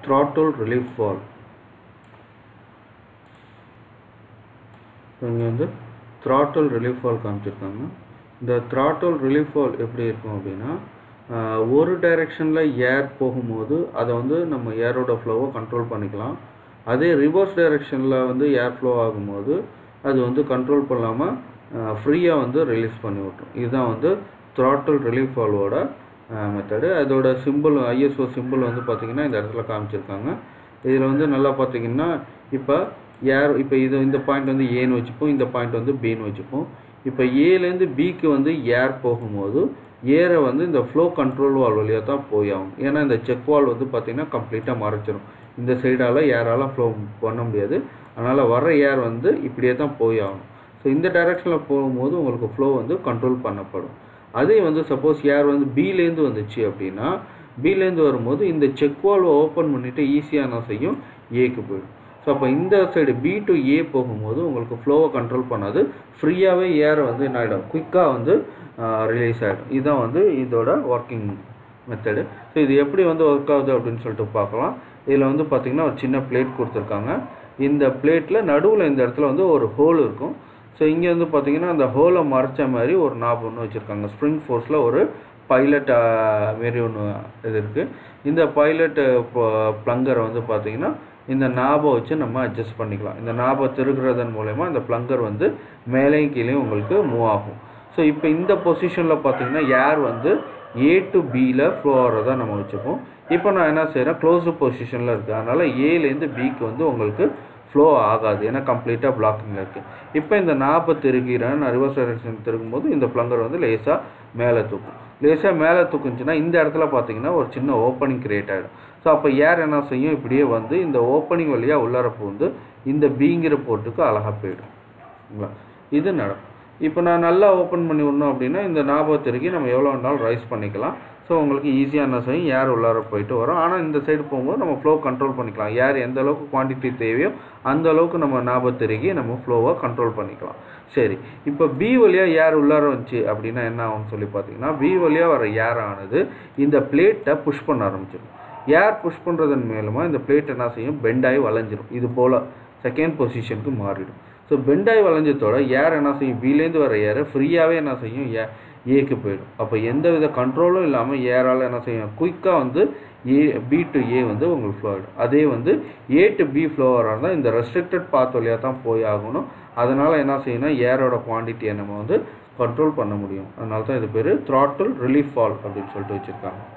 throttle relief valve இங்கே வந்து throttle relief valve காமிச்சிருக்காங்க இந்த throttle relief valve எப்படி இருக்கும் அப்படின்னா ஆஹ், ஒரு டைரெக்ஷனில் ஏர் போகும்போது அதை வந்து நம்ம ஏரோட ஃப்ளோவை கண்ட்ரோல் பண்ணிக்கலாம் அதே ரிவர்ஸ் டைரெக்ஷனில் வந்து ஏர் ஃப்ளோ ஆகும்போது அது வந்து கண்ட்ரோல் பண்ணாமல் ஃப்ரீயாக வந்து ரிலீஸ் பண்ணி விட்டுரும் இதுதான் வந்து throttle relief valve-ஓட மெத்தடு அதோட சிம்பிள் ஐஎஸ்ஓ சிம்பிள் வந்து பார்த்திங்கன்னா இந்த இடத்துல காமிச்சிருக்காங்க இதில் வந்து நல்லா பார்த்தீங்கன்னா இப்போ ஏர் இப்போ இது இந்த பாயிண்ட் வந்து ஏன்னு வச்சுப்போம் இந்த பாயிண்ட் வந்து பின்னு வச்சுப்போம் இப்போ ஏலேருந்து பிக்கு வந்து ஏர் போகும்போது ஏரை வந்து இந்த ஃப்ளோ கண்ட்ரோல் வால் வழியாக தான் போய் ஆகும் ஏன்னா இந்த செக் வால் வந்து பார்த்திங்கன்னா கம்ப்ளீட்டாக மறைச்சிரும் இந்த சைடால் ஏரால் ஃப்ளோ பண்ண முடியாது அதனால் வர ஏர் வந்து இப்படியே தான் போய் ஆகணும் ஸோ இந்த டைரெக்ஷனில் போகும்போது உங்களுக்கு ஃப்ளோ வந்து கண்ட்ரோல் பண்ணப்படும் அதே வந்து சப்போஸ் ஏர் வந்து பிலேருந்து வந்துச்சு அப்படின்னா பிலேருந்து வரும்போது இந்த செக் வால்வை ஓப்பன் பண்ணிவிட்டு ஈஸியாக என்ன செய்யும் ஏக்கு போயிடும் ஸோ அப்போ இந்த சைடு பி டு ஏ போகும்போது உங்களுக்கு ஃப்ளோவை கண்ட்ரோல் பண்ணாது ஃப்ரீயாகவே ஏர் வந்து என்ன ஆகிடும் குயிக்காக வந்து ரிலீஸ் ஆகிடும் இதுதான் வந்து இதோட ஒர்க்கிங் மெத்தடு ஸோ இது எப்படி வந்து ஒர்க் ஆகுது அப்படின்னு சொல்லிட்டு பார்க்கலாம் இதில் வந்து பார்த்திங்கன்னா ஒரு சின்ன பிளேட் கொடுத்துருக்காங்க இந்த பிளேட்டில் நடுவில் இந்த இடத்துல வந்து ஒரு ஹோல் இருக்கும் ஸோ இங்கே வந்து பார்த்தீங்கன்னா அந்த ஹோலை மறைச்ச மாதிரி ஒரு நாப் ஒன்று வச்சுருக்காங்க ஸ்ப்ரிங் ஃபோர்ஸில் ஒரு பைலட் மாரி ஒன்று இது இருக்குது இந்த பைலட் ப்ளங்கரை வந்து பார்த்தீங்கன்னா இந்த நாபை வச்சு நம்ம அட்ஜஸ்ட் பண்ணிக்கலாம் இந்த நாபை திருகுறதன் மூலயமா இந்த ப்ளங்கர் வந்து மேலேயும் கீழேயும் உங்களுக்கு மூவ் ஆகும் ஸோ இப்போ இந்த பொசிஷனில் பார்த்தீங்கன்னா ஏர் வந்து ஏ டு பியில் ஃப்ளோ ஆகிறதா நம்ம வச்சுப்போம் இப்போ நான் என்ன செய்கிறேன் க்ளோஸ்டு பொசிஷனில் இருக்குது அதனால் ஏலேருந்து பிக்கு வந்து உங்களுக்கு ஃப்ளோ ஆகாது ஏன்னா கம்ப்ளீட்டாக பிளாக்கிங்கில் இருக்குது இப்போ இந்த நாப்பை திருகிறேன் நான் ரிவர்ஸ் டைரக்ஷன் திருகும்போது இந்த ப்ளங்கர் வந்து லேசாக மேலே தூக்கும் லேசாக மேலே தூக்குச்சுன்னா இந்த இடத்துல பார்த்தீங்கன்னா ஒரு சின்ன ஓப்பனிங் கிரியேட் ஆகிடும் ஸோ அப்போ ஏர் என்ன செய்யும் இப்படியே வந்து இந்த ஓப்பனிங் வழியாக உள்ளார வந்து இந்த பீங்கிற போர்ட்டுக்கு அழகாக போயிடும் சரிங்களா இது நடக்கும் இப்போ நான் நல்லா ஓப்பன் பண்ணி விடணும் அப்படின்னா இந்த ஞாபகத்திற்கு நம்ம எவ்வளோ வேணாலும் ரைஸ் பண்ணிக்கலாம் ஸோ உங்களுக்கு ஈஸியாக என்ன செய்யும் ஏர் உள்ளார போயிட்டு வரும் ஆனால் இந்த சைடு போகும்போது நம்ம ஃப்ளோ கண்ட்ரோல் பண்ணிக்கலாம் ஏர் எந்த அளவுக்கு குவான்டிட்டி தேவையோ அந்த அளவுக்கு நம்ம ஞாபகத்திற்கு நம்ம ஃப்ளோவை கண்ட்ரோல் பண்ணிக்கலாம் சரி இப்போ பி வழியாக ஏர் உள்ளார வந்துச்சு அப்படின்னா என்ன ஆகும்னு சொல்லி பார்த்தீங்கன்னா பி வழியாக வர ஏர் ஆனது இந்த பிளேட்டை புஷ் பண்ண ஆரம்பிச்சிடும் ஏர் புஷ் பண்ணுறதன் மூலமாக இந்த பிளேட் என்ன செய்யும் பெண்டாகி வளைஞ்சிரும் இது போல் செகண்ட் பொசிஷனுக்கு மாறிடும் ஸோ பெண்டாகி வளைஞ்சதோட ஏர் என்ன செய்யும் பிலேருந்து வர ஏர் ஃப்ரீயாகவே என்ன செய்யும் ஏ ஏக்கு போயிடும் அப்போ எந்த வித கண்ட்ரோலும் இல்லாமல் ஏரால் என்ன செய்யும் குயிக்காக வந்து ஏ பி டு ஏ வந்து உங்களுக்கு ஃப்ளோ ஆகிடும் அதே வந்து ஏ டு பி ஃப்ளோ இருந்தால் இந்த ரெஸ்ட்ரிக்டட் பாத் வழியாக தான் போய் ஆகணும் அதனால் என்ன செய்யணும் ஏரோட குவான்டிட்டியை நம்ம வந்து கண்ட்ரோல் பண்ண முடியும் அதனால தான் இது பேர் throttle ரிலீஃப் ஃபால் அப்படின்னு சொல்லிட்டு வச்சுருக்காங்க